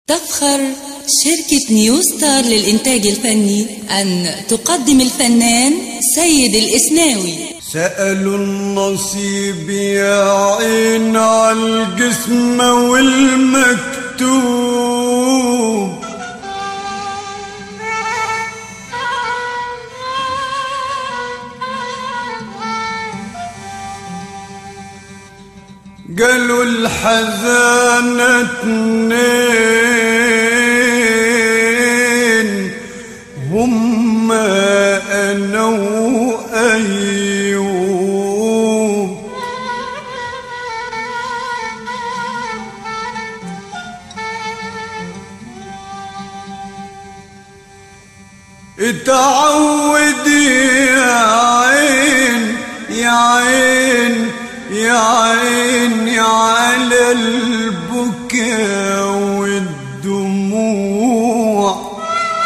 تفخر شركة نيو ستار للإنتاج الفني أن تقدم الفنان سيد الإسناوي سألوا النصيب يا عين على الجسم والمكتوب قالوا الحزانة اتنين هما أنا وأيوب اتعودي يا عين يا عين يا عيني على البكاء والدموع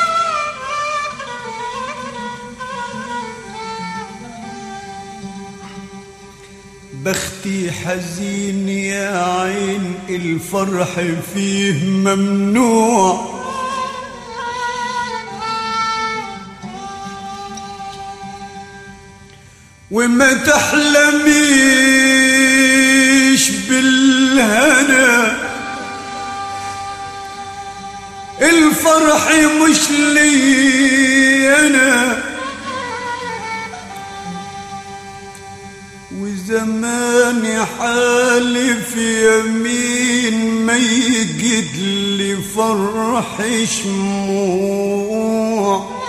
بختي حزين يا عين الفرح فيه ممنوع وما تحلميش بالهنا الفرح مش لي انا وزماني حالف يمين ما يجد لي فرح شموع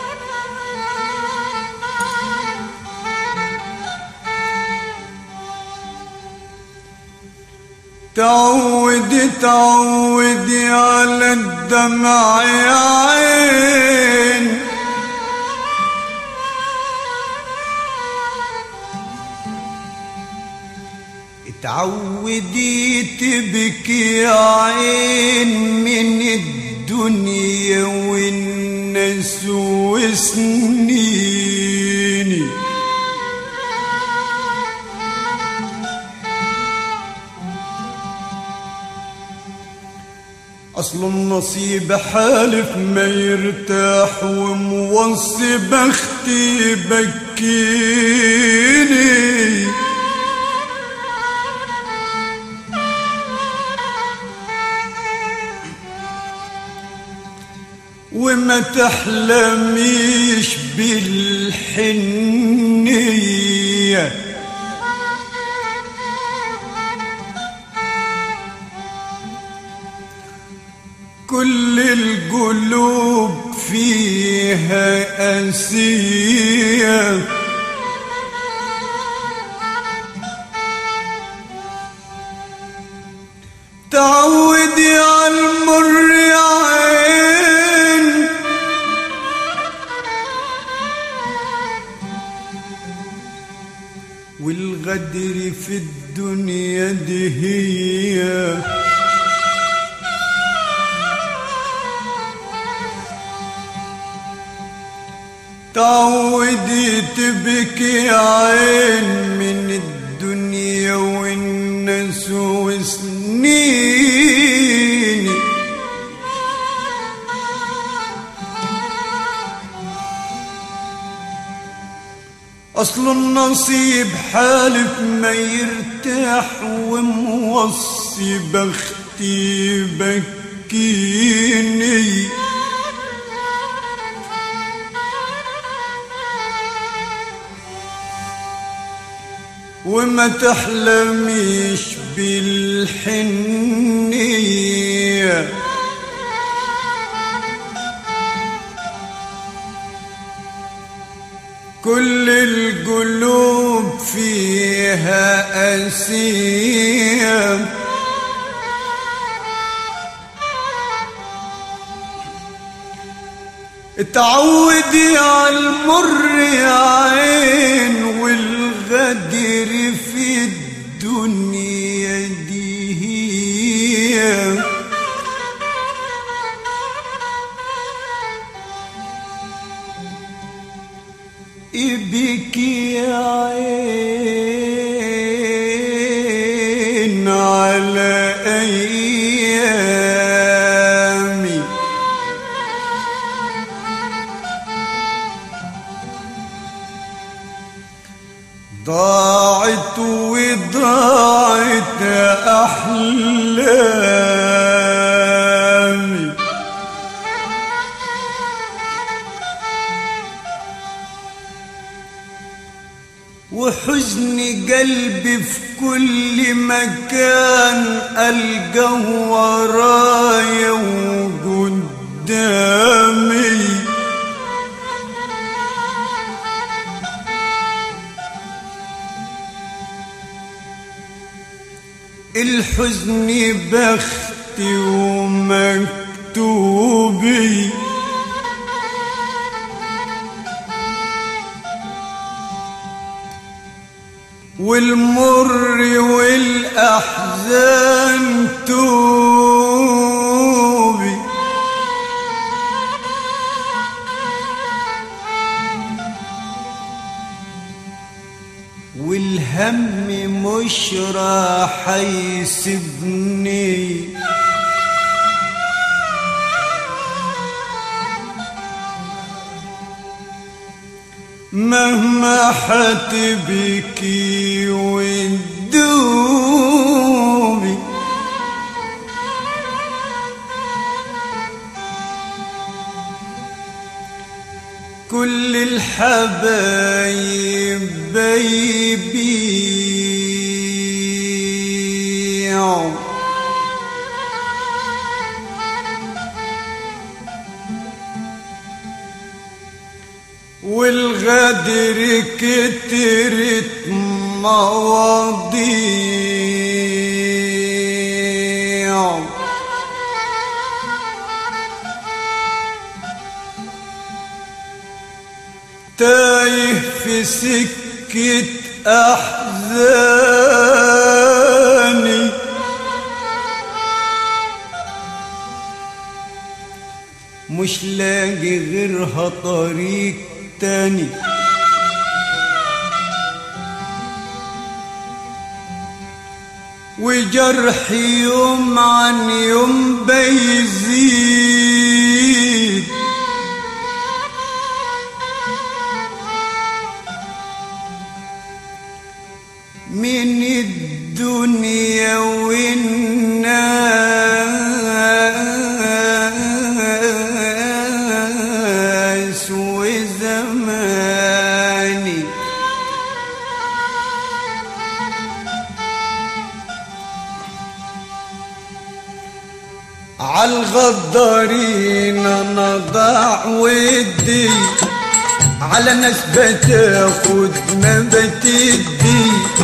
تعودي تعودي على الدمع يا عين تعودي تبكي يا عين من الدنيا والناس وسنيني أصل النصيب حالف ما يرتاح وموصي بختي بكيني وما تحلميش بالحنيه كل القلوب فيها أسية تعودي على المر يا عين والغدر في الدنيا دي هي تعودي تبكي عين من الدنيا والناس وسنين أصل النصيب حالف ما يرتاح وموصي بختي بكيني وما تحلميش بالحنية كل القلوب فيها أسية تعودي على المر يا عين والغدر في الدنيا دي هي ابكي يا عين على أيام ضاعت وضاعت أحلامي وحزن قلبي في كل مكان ألقاه ورايا وقدامي الحزن بختي ومكتوبي والمر والأحزان توبي والهم مش راح يسيبني مهما حتبكي وتدوبي كل الحبايب بيبيعوا والغدر كترت مواضيع تايه في سكة أحزاني مش لاقي غيرها طريق تاني وجرحي يوم عن يوم بيزيد من الدنيا والناس وزماني عالغدارين انا ضاع ودي على ناس بتاخد ما بتدي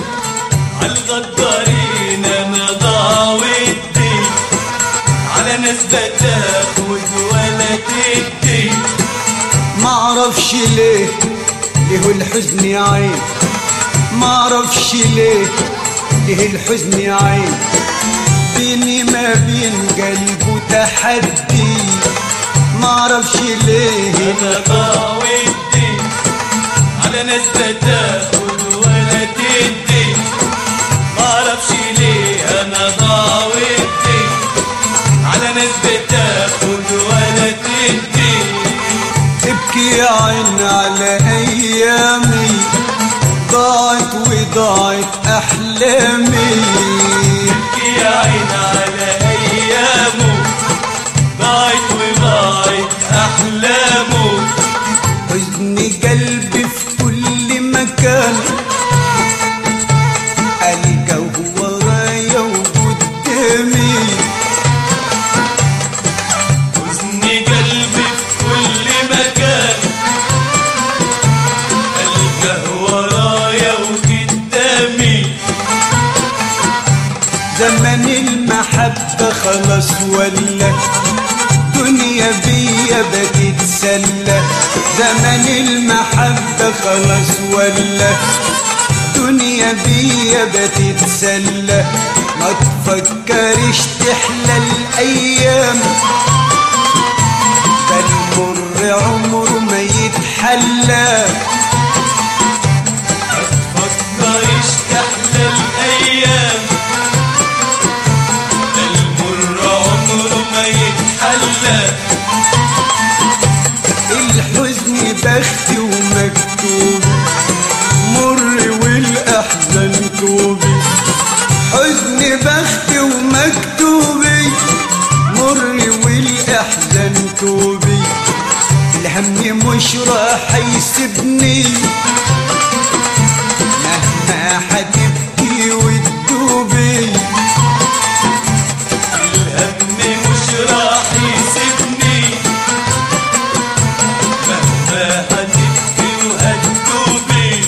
عالغدارين انا ضاع ودي على ناس بتاخد ولا تدي معرفش ليه ليه الحزن يا عين معرفش ليه ليه الحزن يا عين بيني ما بين قلبه تحدي معرفش ليه انا ضاع ودي على ناس بتاخد ولا تدي معرفش ليه انا ضاع ودي على ناس بتاخد ولا تدي ابكي يا عين على ايامي ضاعت وضاعت احلامي يا عين على ايامه ضاعت وضاعت احلامه حزن قلبي في كل مكان ألقاه ورايا وقدامي حزن قلبي في كل مكان ألقاه ورايا وقدامي زمن المحبة خلاص ولا دنيا بيا بتتسلى زمن المحبة خلاص ولا دنيا بيا بتتسلى ما تفكرش تحلى الأيام ده المر عمره ما يتحلى فكرش تحلى الأيام المر عمره ما يتحلى الحزن بختي ومكتوب مر والقلب حيسيبني مهما حتبكي وتدوبي الهم مش راح يسيبني مهما هتبكي وهتدوبي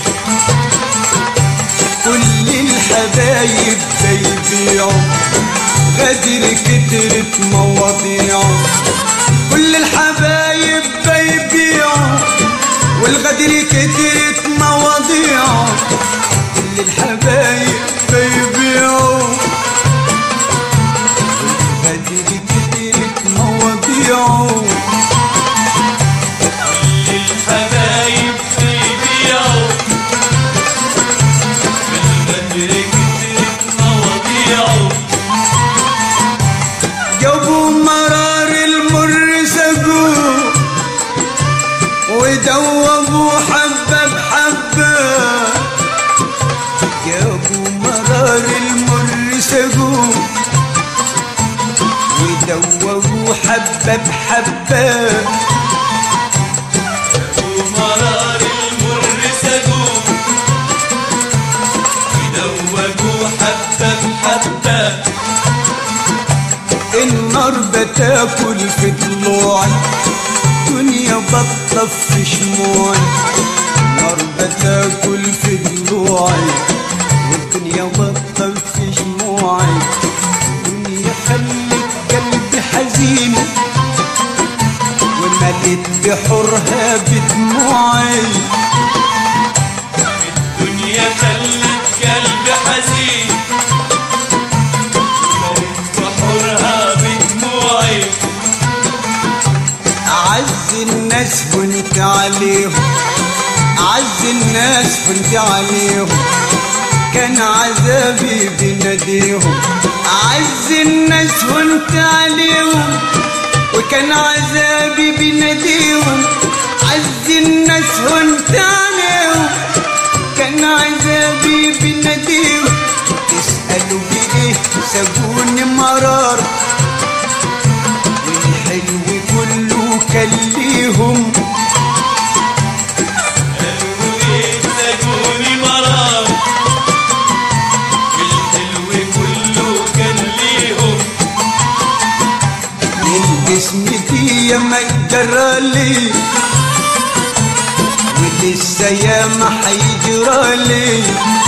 كل الحبايب بيبيعوا غدر كترت مواضيعه كل الحبايب بيبيعوا والغدر كترت مواضيعه كل الحبايب بيبيعوا والغدر كترت مواضيعه الحبايب بيبيعوا بالبدر كترت مواضيعه جابوا مرار المر سقوه ودوبوا حبة بحبة جابوا مرار المر سقوه ودوبوا حبة بحبة ومرار المر سقوه يدوقوا حبة بحبة النار بتاكل في ضلوعي دنيا بطف في شموعي النار بتاكل في ضلوعي والدنيا بطف في شموعي الدنيا خلت قلبي حزين وملت بحرها بدموعي الدنيا خلت قلبي حزين ومرت بحرها بدموعي أعز الناس كنت عليهم أعز الناس كنت عليهم كان عذابي بناديهم أعز الناس كنت عليهم وكان عذابي بناديهم أعز الناس كنت عليهم كان عذابي بناديهم تسألوا بإيه سابوني مرار والحلو كله كان ليهم قالوا ايه سجوني مرار الحلو كله كان ليهم من جسمي فيا ما جرالي ولسه ياما حيجرالي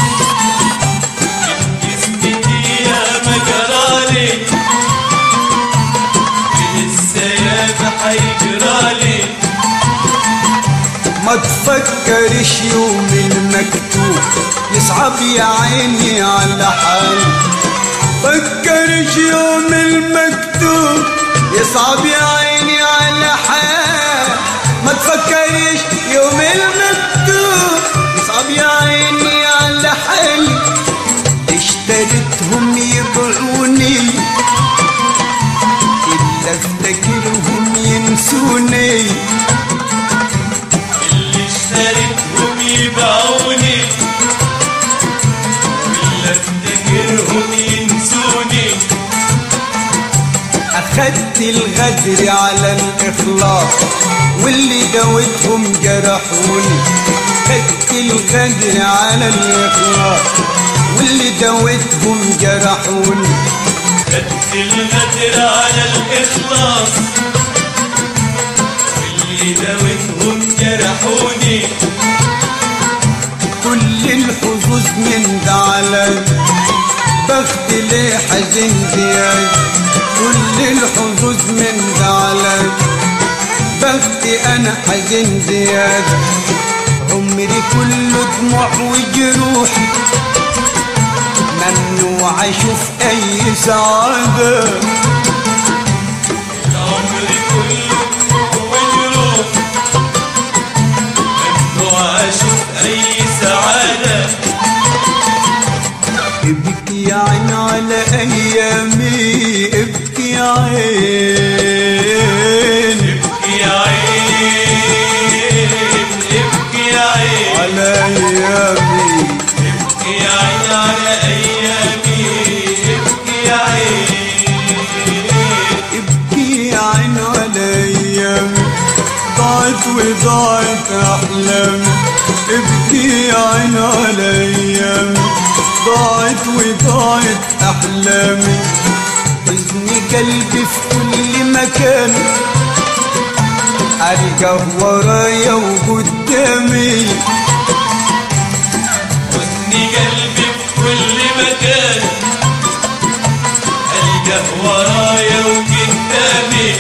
جسمي يا مجرالي لسه يا حيجرالي ما تفكرش يوم المكتوب يصعب يا عيني على حالي فكرش يوم المكتوب يصعب يا عيني على حالي ما تفكرش يوم المكتوب يصعب يا عيني على حالي اشتريتهم يبيعوني إلا افتكرهم ينسوني اللي اشتريتهم يبيعوني واللي افتكرهم ينسوني أخدت الغدر على الإخلاص واللي دوتهم جرحوني خدت الغدر على الإخلاص واللي دوتهم جرحوني خدت الغدر على الإخلاص واللي داوتهم جرحوني كل الحظوظ من ده علي بخت ليه حزين زيادة كل الحظوظ من ده علي بختي أنا حزين زيادة عمري كله دموع وجروح ممنوع أشوف أي سعادة العمر كله وجروح ممنوع أشوف أي سعادة ابكي يا عين على أيامي ابكي يا عين ابكي يا عين ابكي يا عين على أيامي ابكي يا عين على أيامي ابكي يا عين ابكي يا عين على أيامي ضاعت وضاعت آلامي حزن قلبي في كل مكان ألقاه ورايا وقدامي حزن قلبي في كل مكان ألقاه ورايا وقدامي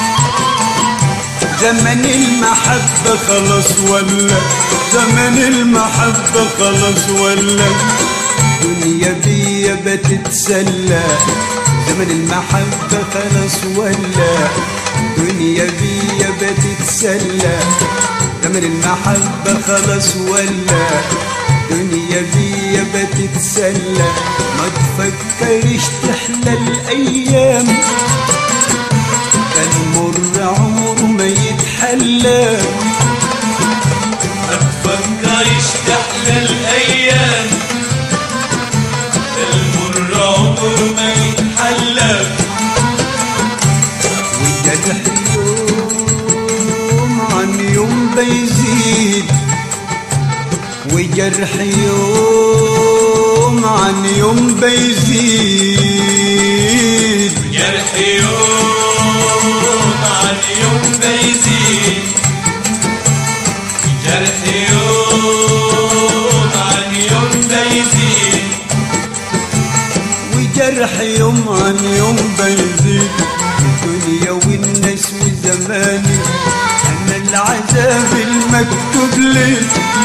زمن المحبة خلاص ولا زمن المحبة خلاص ولا دنيا بيا بتتسلى زمن المحبة خلاص ولا دنيا بيا بتتسلى زمن المحبة خلاص ولا دنيا بيا بتتسلى ما تفكرش تحلى الأيام كان مر عمره ما يتحلى ما تفكرش تحلى الأيام المر عمره ما يتحلى والجرح يوم عن يوم بيزيد وجرح يوم عن يوم بيزيد جرح يوم عن يوم بيزيد جرح يوم عن يوم بيزيد وجرح يوم عن يوم بيزيد الدنيا والناس وزماني انا العذاب المكتوب لي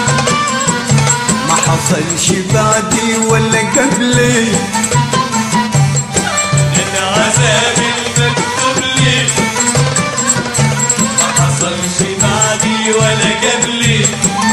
ما حصلش بعدي ولا قبلي العذاب المكتوب لي ما حصلش بعدي ولا قبلي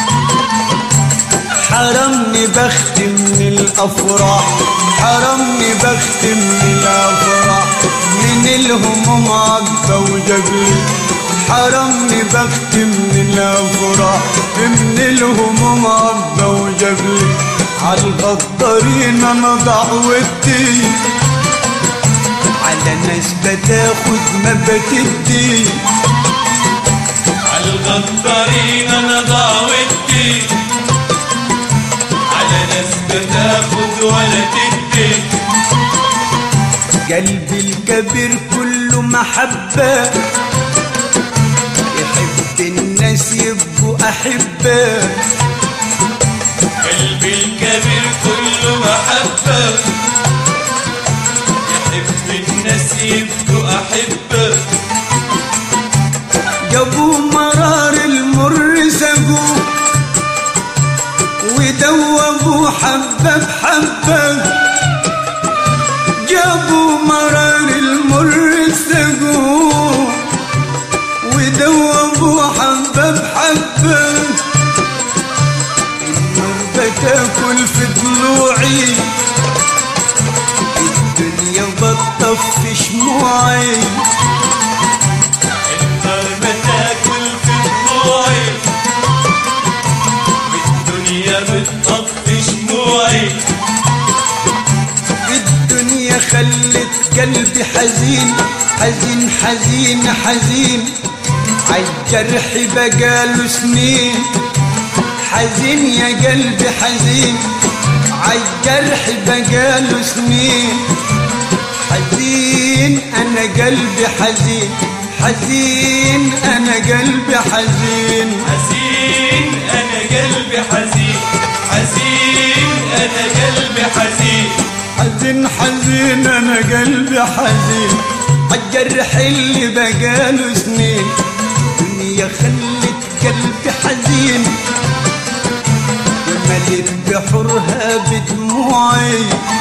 حرمني بخت من الافراح حرمني بخت من الافراح من الهموم عبى وجبلي حرمني بخت من الافراح من الهموم عبى وجبلي عالغدارين انا دعوتي على ناس بتاخد ما بتدي عالغدارين انا ضاوتي على ناس بتاخد ولا تدي قلبي الكبير كله محبة يحب الناس يبقوا أحبة قلبي الكبير كله محبة يحب الناس يبقوا أحبة جابوا مرار المر سقوا ودوبوا حبة بحبة جابوا مرار المر سقوا ودوبوا حبة بحبة النار بتاكل في ضلوعي الدنيا بتطفي شموعي النار بتاكل في دموعي والدنيا بتطفي شموعي الدنيا خلت قلبي حزين حزين حزين حزين عالجرح بقاله سنين حزين يا قلبي حزين عالجرح بقاله سنين حزين انا قلبي حزين حزين انا قلبي حزين حزين أنا قلبي حزين حزين أنا قلبي حزين حزين حزين انا قلبي حزين عالجرح اللي بقاله سنين دنيا خلت قلبي حزين ومليت بحرها بدموعي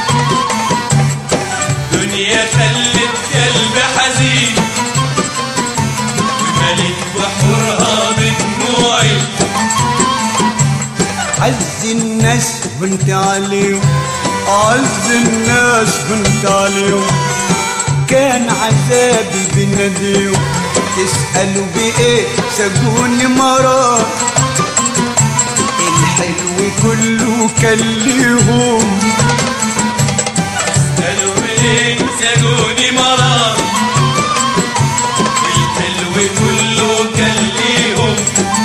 دنيا خلت قلبي حزين مليت بحورها بدموعي عز الناس بنت عليهم عز الناس بنت عليهم كان عذابي بنديهم تسألوا بإيه سجوني مرار الحلو كله كان ليهم قالوا منين سجوني مرار الحلو كله كان ليهم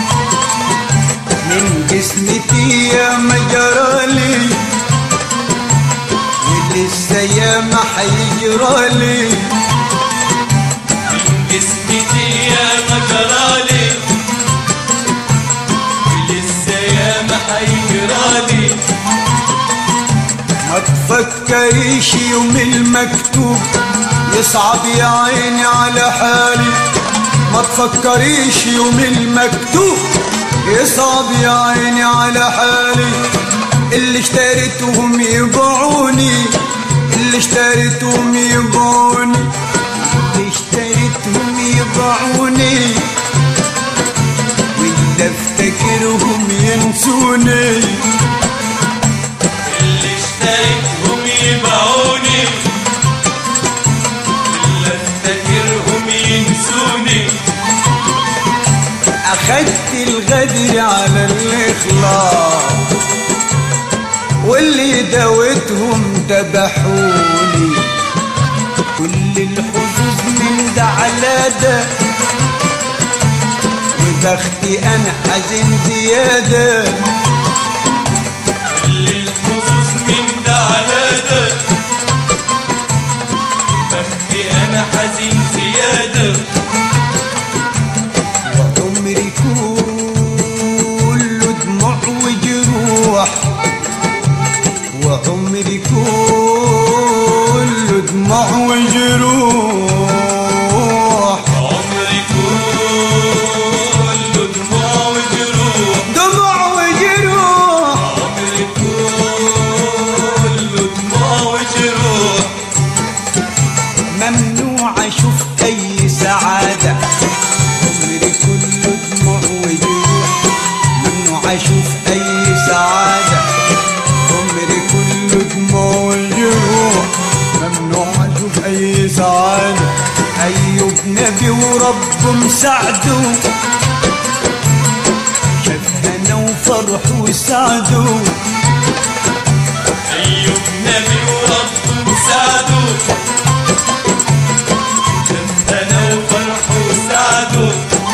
من جسمتي يا ما جرالي ولسه يا ما حيجرالي قسمتي يا مجرالي ولسه يا ما حيجرالي ما تفكريش يوم المكتوب يصعب يا عيني على حالي ما تفكريش يوم المكتوب يصعب يا عيني على حالي اللي اشتريتهم يبيعوني اللي اشتريتهم يبيعوني اللي اشتريتهم يبيعوني واللي افتكرهم ينسوني اللي اشتريتهم يبيعوني اللي افتكرهم ينسوني أخدت الغدر على الإخلاص واللي داوتهم ذبحوني كل الحظوظ من ده على ده وبختي أنا حزين زيادة اللي الحظوظ من ده على ده بختي انا حزين زياده وعمري كله دموع وجروح وعمري كله دموع وجروح عمري كله دموع وجروح دموع وجروح عمري كله دموع وجروح ممنوع اشوف اي سعادة عمري كله دموع وجروح ممنوع اشوف اي سعادة عمري كله دموع وجروح ممنوع اشوف اي سعادة ايوب نبي ورب مساعده شاف هنا وفرح وسعده ايوب نبي ورب مساعده انا وفرح وسعده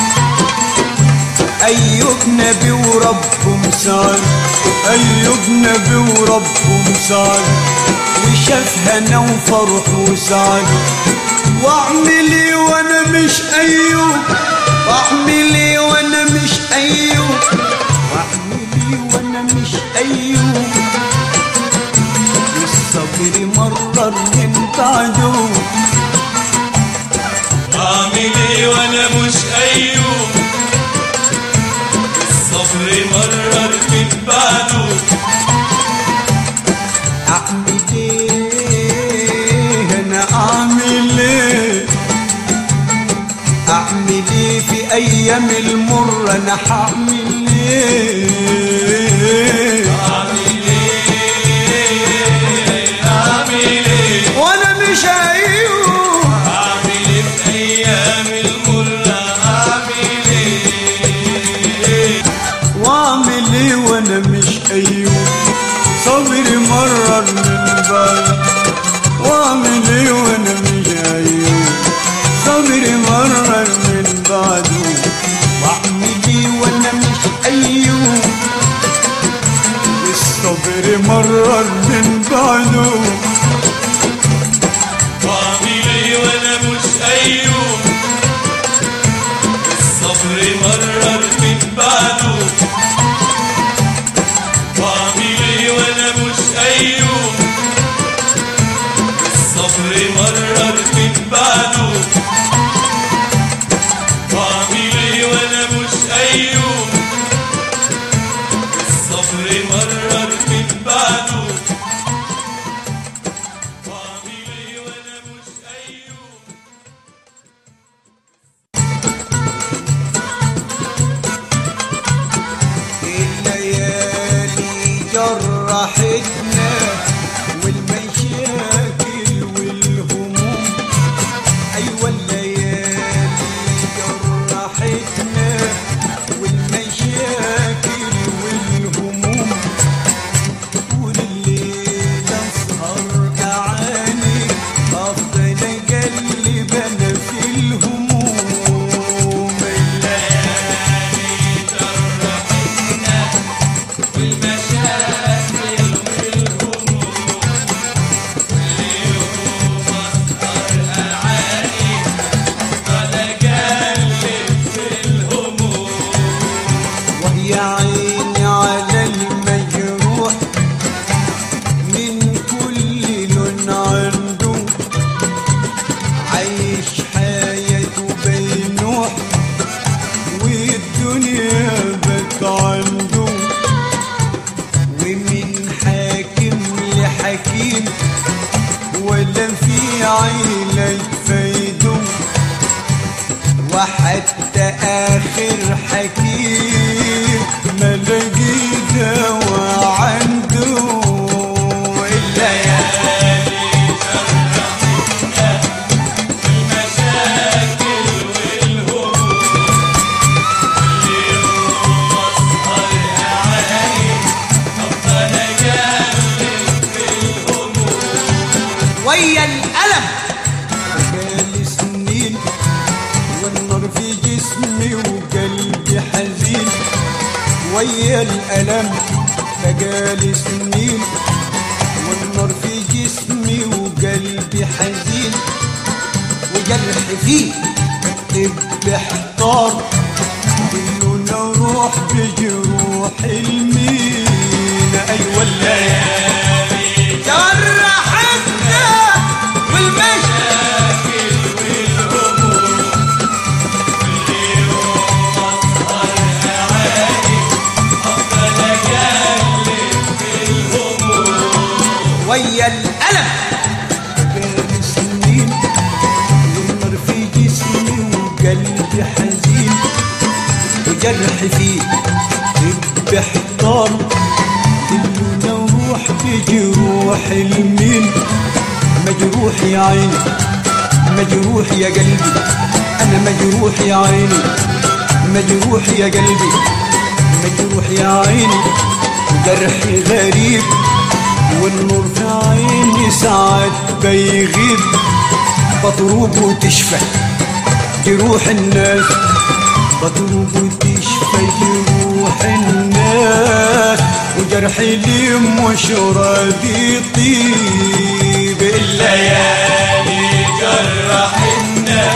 أيوب نبي وربه مسال أيوب نبي وربه مسال وشاف هنا وفرح وسعد واعملي وانا مش أيوب واعملي وانا مش أيوب واعملي وانا مش أيوب والصبر مرر من بعده اعمل ايه وانا مش ايوب الصبر مرر من بعده أعمل إيه أنا أعمل إيه أعمل إيه في أيام المر أنا حعمل إيه اعمل ايه اعمل ايه وأنا مش أيوب اعمل ايه في ايام المرة اعمل ايه وأعمل إيه وأنا مش أيوب صبري مرر من بعد وأعمل إيه وأنا مش أيوب صبري مرر من بعده وأعمل إيه وأنا مش أيوب الصبر مرر من بعده واعمل ايه وانا مش ايوب الصبر مرر من بعده واعمل ايه وانا مش ايوب الصبر مرر من بعده واعمل ايه وانا مش ايوب الصبر مرر من بعده عيلك فيدوم وحتى آخر حكيم ما لقي دوا عنده إلا يا ويا الألم جالي سنين والنار في جسمي وقلبي حزين ويا الألم بقالي سنين والنار في جسمي وقلبي حزين وجرح فيه الطب احتار كله نروح بجروح المين ايوه الليالي جرحتنا والمشاكل ويا الألم بقالي سنين والنار في جسمي وقلبي حزين وجرح فيه رب احتار كله نروح بجروح المين مجروح يا عيني مجروح يا قلبي انا مجروح يا عيني مجروح يا قلبي مجروح يا عيني جرحي غريب والنور في عيني ساعات بيغيب بطرب وتشفى جروح الناس بطرب وتشفى جروح الناس وجرحي لي مش راضي يطيب الليالي جرحنا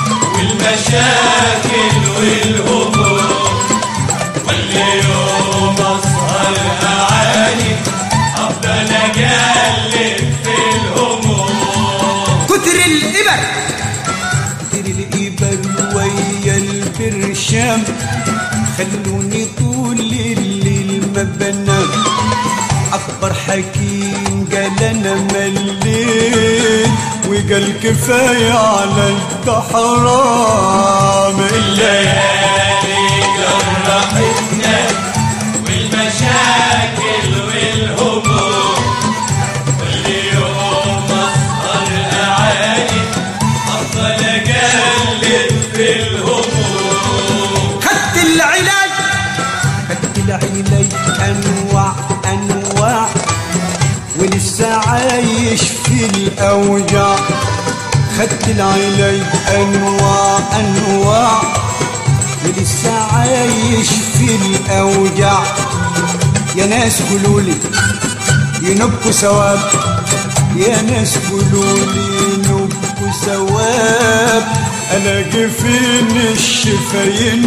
والمشاكل والهموم كل يوم اسهر اعاني افضل اقلب في الهموم كتر الإبر كتر الإبر ويا البرشام خلوني طول الليل ما بنام أكبر حكيم قال أنا مليت وقال كفاية على الحرام الليالي جرحتنا والمشاكل والهموم كل يوم اسهر اعاني افضل اقلب في الهموم خدت العلاج خدت العلاج انواع انواع ولسه عايش في الاوجاع خدت العلاج انواع انواع ولسه عايش في الاوجاع يا ناس قولولي ينبكوا ثواب يا ناس قولولي ينبكوا ثواب الاقي فين الشفا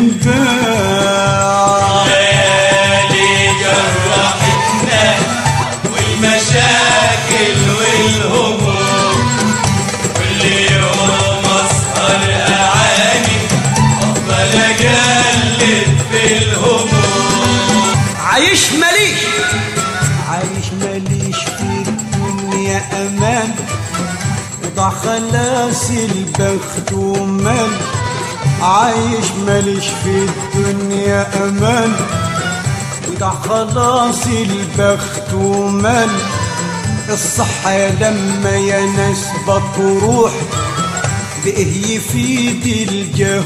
ينباع ليالي جرحتنا والمشاكل والهموم كل يوم اسهر اعاني افضل اقلب في الهموم عايش ماليش عايش ماليش في الدنيا امان وضع خلاص البخت ومال عايش ماليش في الدنيا امان وضع خلاص البخت ومال الصحة لما يا ناس بتروح بإيه يفيد الجاه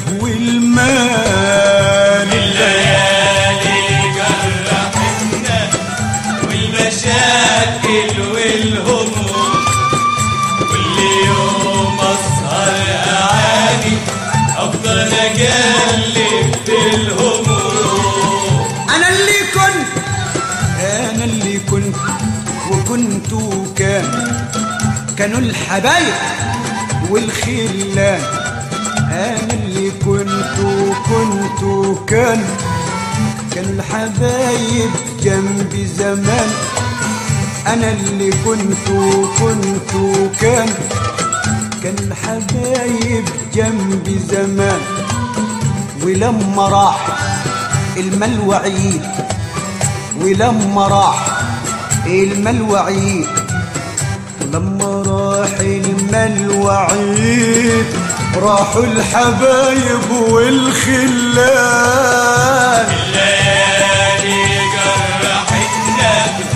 والمال الليالي جرحتنا والمشاكل والهموم كل يوم اسهر اعاني افضل اقلب في الهموم انا اللي كنت انا اللي كنت وكنت وكان كانوا الحبايب والخلان انا اللي كنت وكنت وكان كانوا الحبايب جنبي زمان انا اللي كنت وكنت وكان كان الحبايب جنبي زمان ولما راح المال وعيد ولما راح المال وعيد ولما راح المال امل وعيد راحوا الحبايب والخلان الليالي جرحتنا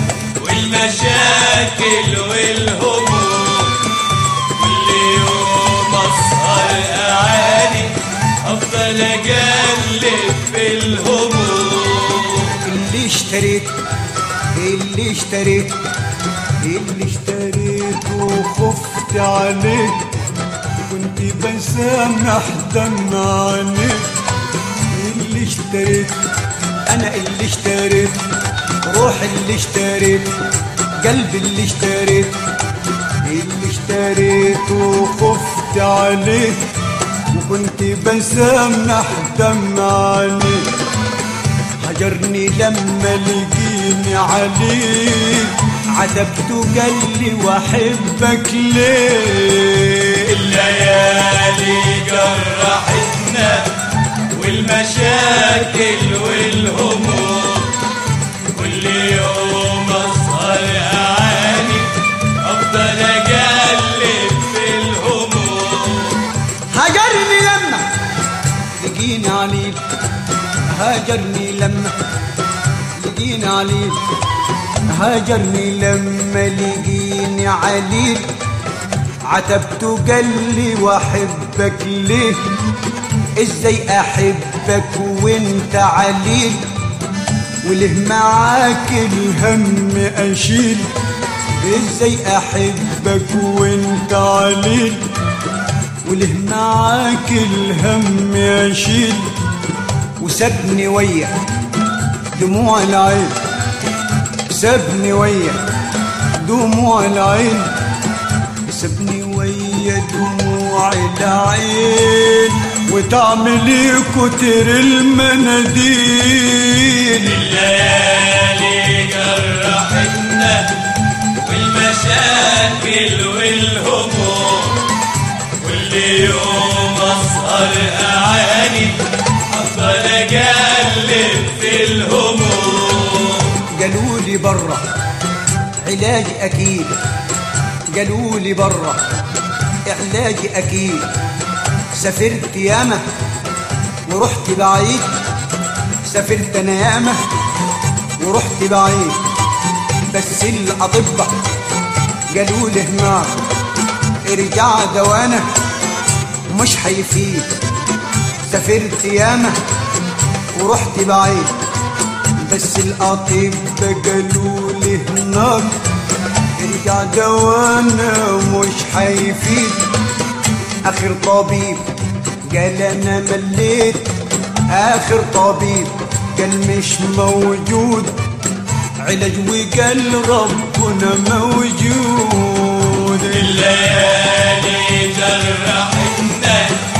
والمشاكل والهموم كل يوم اسهر اعاني افضل اجلب في الهموم اللي اشتريت اللي اشتريت اللي اشتريت وخفت عليك كنت بسامح دم عليك اللي اشتريت انا اللي اشتريت روح اللي اشتريت قلبي اللي اشتريت اللي اشتريت وخفت عليك وكنت بسامح دم عليك هجرني لما لقيني عليك عتبت قال لي واحبك ليه الليالي جرحتنا والمشاكل والهموم كل يوم اسهر اعاني افضل اجلب في الهموم هجرني لما لقيني عليك هاجرني لما لقيني عليك هاجرني لما لقيني عليك عتبت قال لي واحبك ليه ازاي احبك وانت عليك وله معاك الهم اشيل ازاي احبك وانت عليك وله معاك الهم اشيل وسابني ويا دموع العين سابني ويا دموع العين سابني ويا دموع العين وتعملي كتر المناديل الليالي جرحتنا والمشاكل والهموم كل يوم اسهر اعاني افضل اجلب في الهموم قالوا لي برا علاجي اكيد قالوا لي برا علاجي اكيد سافرت ياما ورحت بعيد سافرت انا ياما ورحت بعيد بس الاطباء قالوا لي هناك ارجع دوانا مش هيفيد سافرت ياما ورحت بعيد بس الاطباء قالوا لي هناك ارجع دوانا مش هيفيد اخر طبيب قال انا مليت اخر طبيب قال مش موجود علاج وقال ربنا موجود الليالي جرحتنا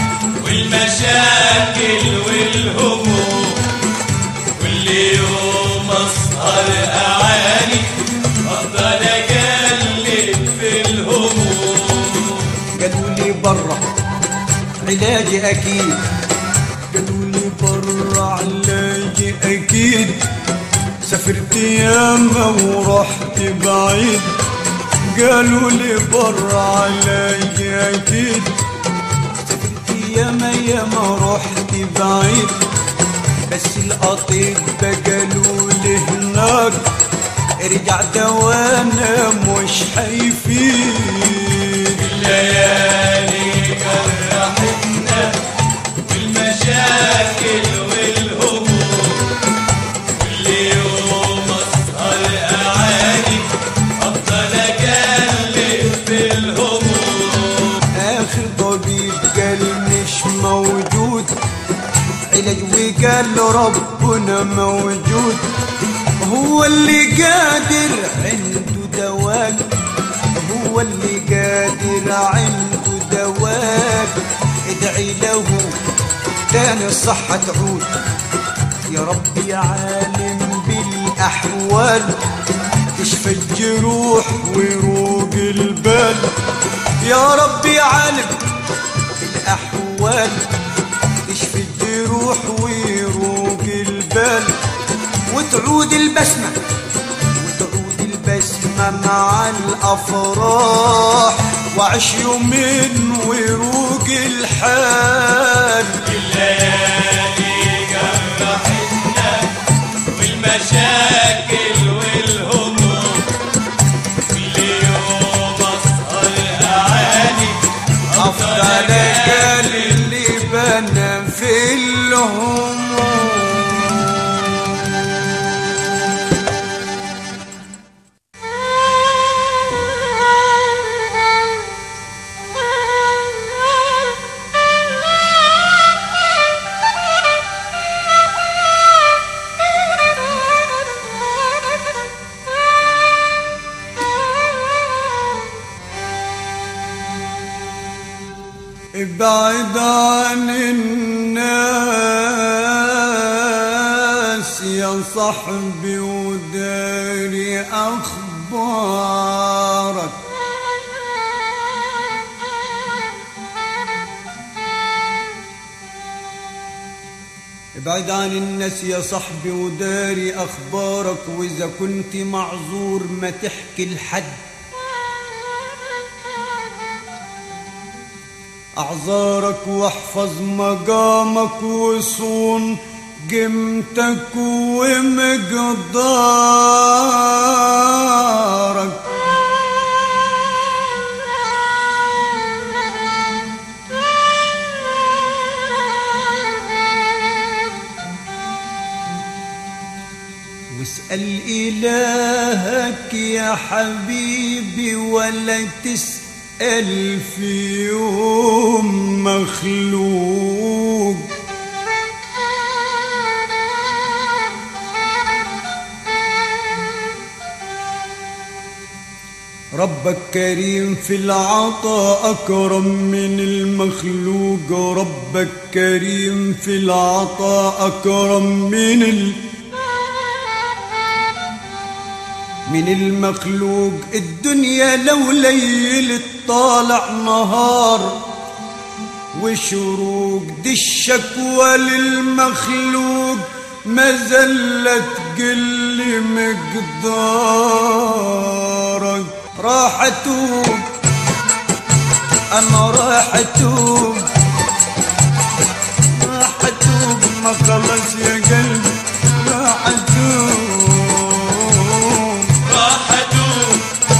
والمشاكل والهموم كل يوم اسهر اعاني افضل اجلب في الهموم قالوا لي برا علاجي اكيد قالوا لي برا علاجي اكيد سافرت ياما ورحت بعيد قالوا لي برا علاجي اكيد سافرت ياما ياما رحت بعيد بس الاطباء قالوا لي هناك ارجع دوانا مش هيفيد الليالي جرحتنا والمشاكل والهموم كل يوم اسهر اعاني افضل اجلب في الهموم اخر طبيب قال مش موجود علاج وقال ربنا موجود هو اللي قادر عنده دواء هو اللي قادر عنده دواء ادعي له تاني الصحة تعود يا رب يا عالم بالأحوال تشفى الجروح ويروق البال يا رب يا عالم بالأحوال تشفي الجروح ويروق البال وتعود البسمة وتعود البسمة مع الأفراح وعش يومين ويروق الحال الليالي جرحتنا والمشاكل والهموم كل يوم اسهر اعاني أفضل قال اللي بنى في الهموم ابعد عن الناس يا صاحبي وداري اخبارك ابعد عن الناس يا صاحبي وداري اخبارك واذا كنت معذور ما تحكي لحد أعذارك واحفظ مقامك وصون قيمتك ومقدارك واسأل إلهك يا حبيبي ولا تسأل في يوم مخلوق ربك كريم في العطاء أكرم من المخلوق ربك كريم في العطاء أكرم من ال... من المخلوق الدنيا لو ليل طالع نهار وشروق دي الشكوى للمخلوق ما زلت قل مقدارك راح اتوب انا راح اتوب راح اتوب ما خلص يا قلبي راح اتوب راحتوا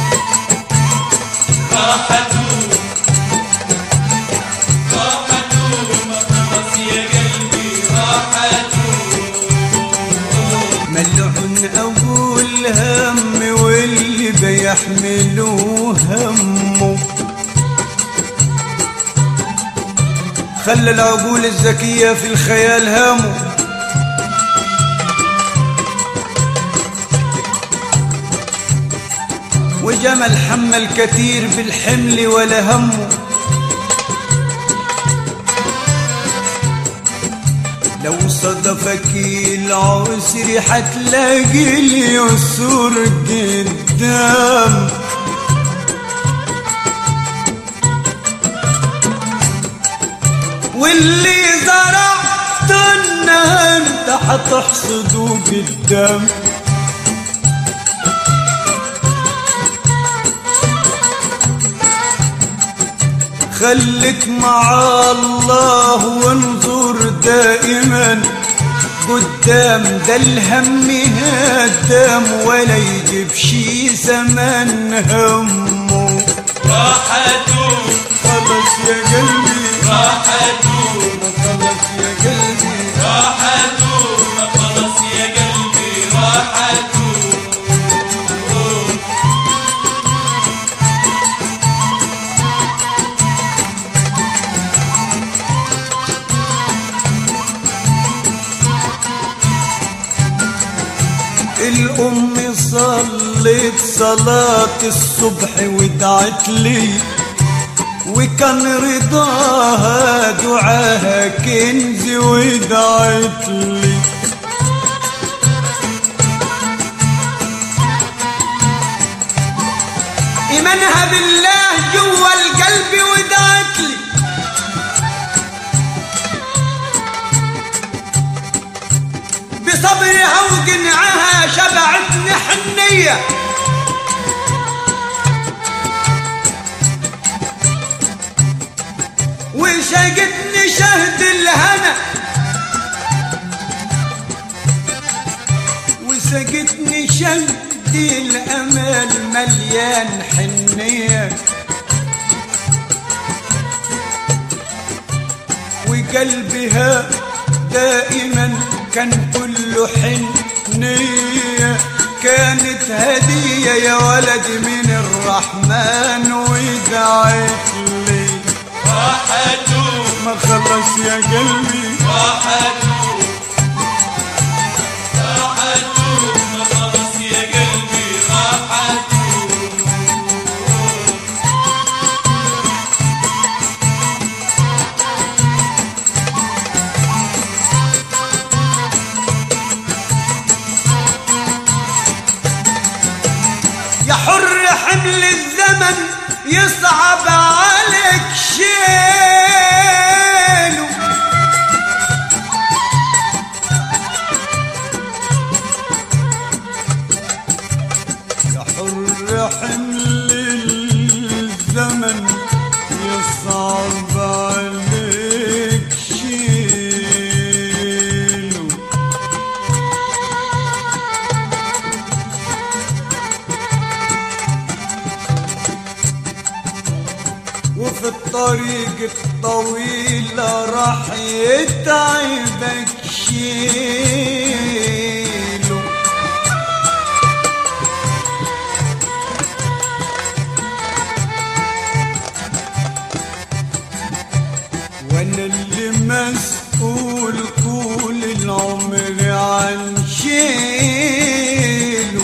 راحتوا راحتوا ما خلص يا قلبي راحتوا ملعون أقول هم واللي بيحملوا همه خلى العقول الذكية في الخيال هامه وجمل حمل كثير بالحمل ولا همه لو صدفك العسر حتلاقي اليسر قدام واللي زرعت انت حتحصده قدام خليك مع الله وانظر دائما قدام ده الهم هدام ولا يجيب شي زمن همه راحتوا خلص يا قلبي راحتوا خلص يا قلبي راحتوا ما خلص يا قلبي راحتوا الأم صلت صلاة الصبح ودعت لي وكان رضاها دعاها كنز ودعت لي إيمانها بالله جوا القلب ودعت لي بصبرها وقنعها شبعتني حنية شد الأمل مليان حنية وقلبها دائما كان كله حنية كانت هدية يا ولد من الرحمن ودعت لي راحته ما خلص يا قلبي راحته راحته ما خلص يا قلبي راحته يا حر حمل الزمن يصعب عليك شيله يا حر حمل الزمن يصعب عليك شيله وفي الطريق الطويل راح يتعبك شيله وانا اللي مسؤول طول العمر عن شيله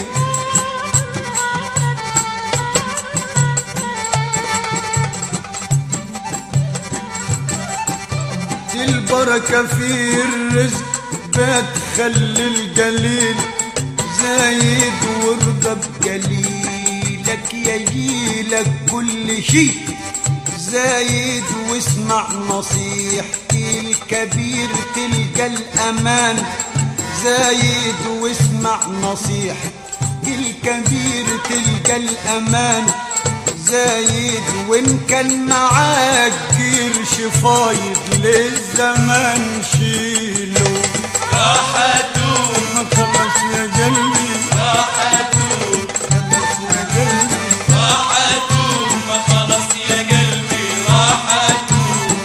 دي البركة في الرزق بتخلي القليل زايد وارضى بقليلك يجيلك كل شي زايد واسمع نصيحتي الكبير تلقى الأمان زايد واسمع نصيحتي الكبير تلقى الأمان زايد وإن كان معاك قرش فايض للزمان شيله راحته ما خلص يا قلبي راحته خلص يا قلبي راحته ما خلص يا قلبي راحته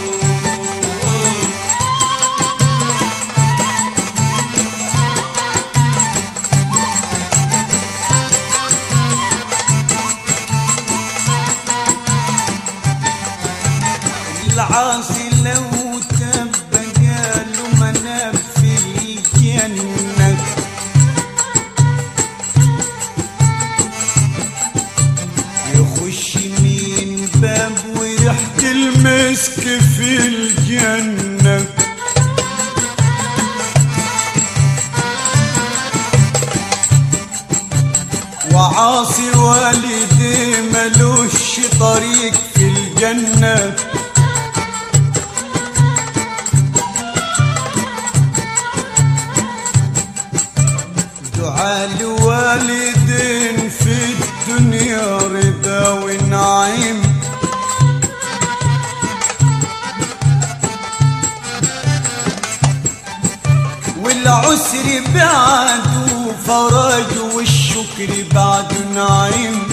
العاصي لو تبقى له مناب في الجنة يخش من باب وريحة المسك في الجنة وعاصي والدي ملوش طريق في الجنة دعاء لوالدين في الدنيا رضا ونعيم والعسر بعده فرج والشكر بعده نعيم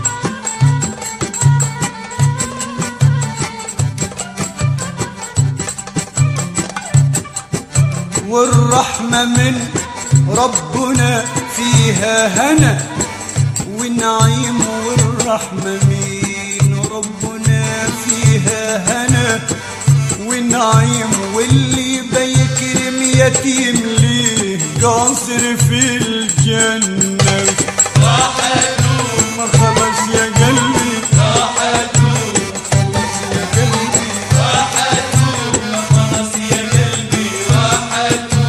والرحمة من ربنا فيها هنا ونعيم والرحمة من ربنا فيها هنا ونعيم واللي بيكرم يتيم ليه قاصر في الجنة راحته ما خلص يا قلبي راحته خلص يا قلبي راحته ما خلص يا قلبي راحته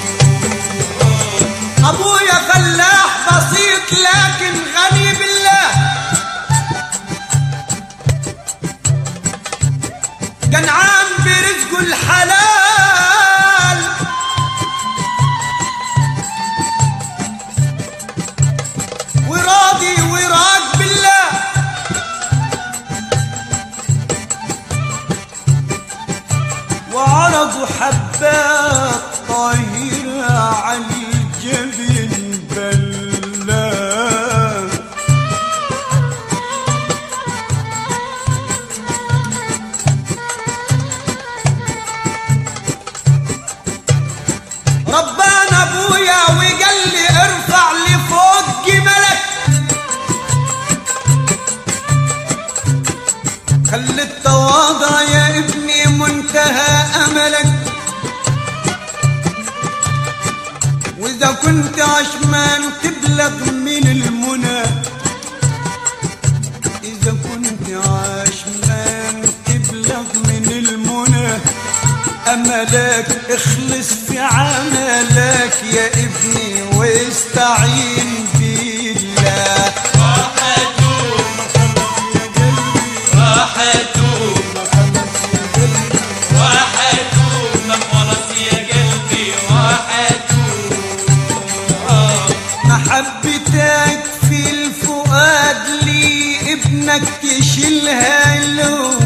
ابويا فلاح بسيط لكن غني بالله جنعان برزقه الحلال وراضي وراك بالله وعرضوا حبات طاهرة على الجبين بلاه خلي التواضع يا ابني منتهى املك واذا كنت عشمان تبلغ من المنى اذا كنت عشمان تبلغ من المنى املك اخلص في عملك يا ابني واستعين بالله راحته راحته راحته ما خلاص يا قلبي راحته محبتك في الفؤاد لي ابنك تشيلها له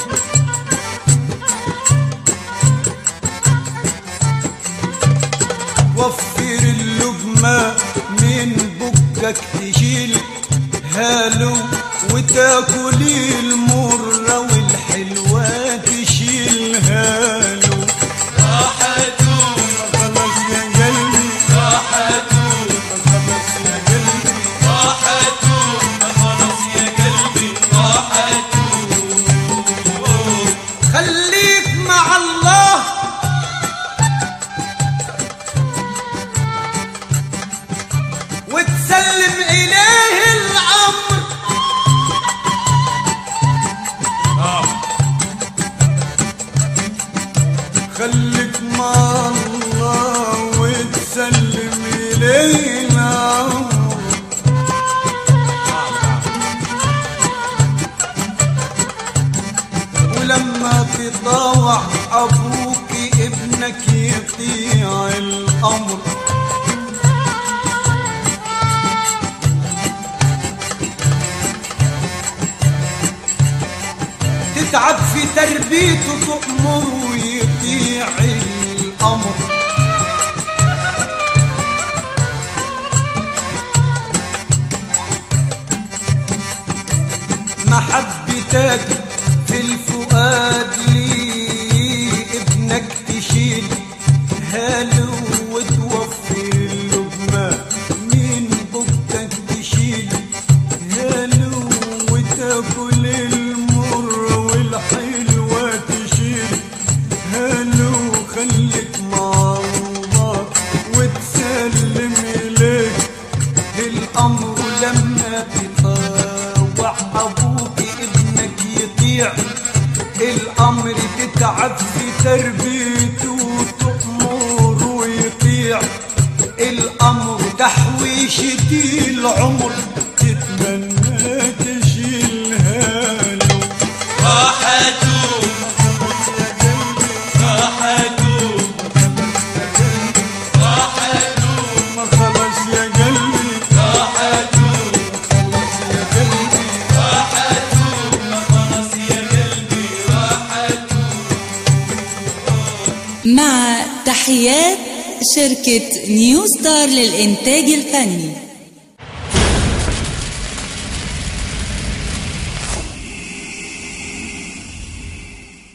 وفر اللقمة من بكك تشيل هالو وتاكل المرة والحلوة تشيلها له راحته خلاص يا قلبي راحته خلاص يا قلبي راحته ما خلاص يا قلبي راحته خليك مع الله وتسلم إليه الأمر خليك مع الله وتسلم إليه الأمر ولما تطاوع ابوك ابنك يطيع الامر تتعب في تربيته تؤمر ويطيع الامر محبتك في الفؤاد لي ابنك تشيل هالو وتوفر اللقمة من بكك تشيل هالو وتاكل المر والحلوة تشيل هالو خليك مع الله وتسلم إليه الامر لما تطاوع ابوك ابنك يطيع الامر تتعب في تربيته وتأمر ويطيع الامر تحويشتي العمر تتمنى تشيلها له راحته راحته راحته ما خلص يا قلبي راحته خلص يا قلبي راحته ما خلاص يا قلبي راحته مع تحيات شركة نيو ستار للإنتاج الفني